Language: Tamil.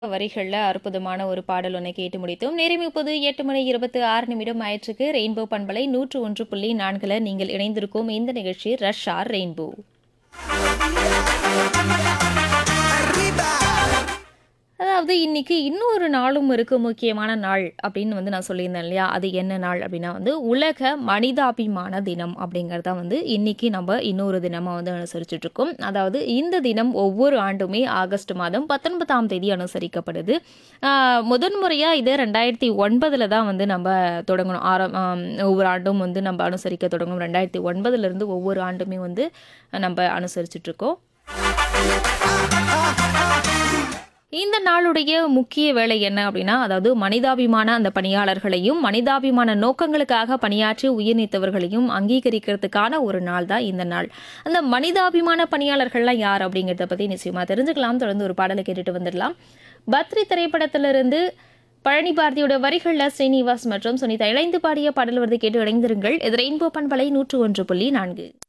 வரிகள்ல அற்புதமான ஒரு பாடல் ஒன்றை கேட்டு முடித்தோம் நேரம் இப்போது எட்டு மணி இருபத்தி ஆறு நிமிடம் ஆயிற்றுக்கு ரெயின்போ பண்பலை நூற்று ஒன்று புள்ளி நான்குல நீங்கள் இணைந்திருக்கும் இந்த நிகழ்ச்சி ரஷ் ஆர் ரெயின்போ அதாவது இன்னைக்கு இன்னொரு நாளும் இருக்கு முக்கியமான நாள் அப்படின்னு வந்து நான் சொல்லியிருந்தேன் இல்லையா அது என்ன நாள் அப்படின்னா வந்து உலக மனிதாபிமான தினம் அப்படிங்கிறது தான் வந்து இன்னைக்கு நம்ம இன்னொரு தினமாக வந்து அனுசரிச்சுட்டு இருக்கோம் அதாவது இந்த தினம் ஒவ்வொரு ஆண்டுமே ஆகஸ்ட் மாதம் பத்தொன்பதாம் தேதி அனுசரிக்கப்படுது ஆஹ் முதன் முறையாக இது ரெண்டாயிரத்தி ஒன்பதில் தான் வந்து நம்ம தொடங்கணும் ஆரம் ஆம், ஒவ்வொரு ஆண்டும் வந்து நம்ம அனுசரிக்க தொடங்கணும் ரெண்டாயிரத்தி ஒன்பதுலேருந்து ஒவ்வொரு ஆண்டுமே வந்து நம்ம அனுசரிச்சுட்டு இருக்கோம் இந்த நாளுடைய முக்கிய வேலை என்ன அப்படின்னா அதாவது மனிதாபிமான அந்த பணியாளர்களையும் மனிதாபிமான நோக்கங்களுக்காக பணியாற்றி உயிர் நீத்தவர்களையும் அங்கீகரிக்கிறதுக்கான ஒரு நாள் தான் இந்த நாள் அந்த மனிதாபிமான பணியாளர்கள்லாம் யார் அப்படிங்கிறத பற்றி நிச்சயமாக தெரிஞ்சுக்கலாம் தொடர்ந்து ஒரு பாடலை கேட்டுட்டு வந்துடலாம் பத்ரி திரைப்படத்திலிருந்து பழனி பாரதியோட வரிகளில் ஸ்ரீனிவாஸ் மற்றும் சுனிதா இணைந்து பாடிய பாடல் வருது கேட்டு இணைந்திருங்கள் இது ரெயின்போ பண்பலை நூற்று ஒன்று புள்ளி நான்கு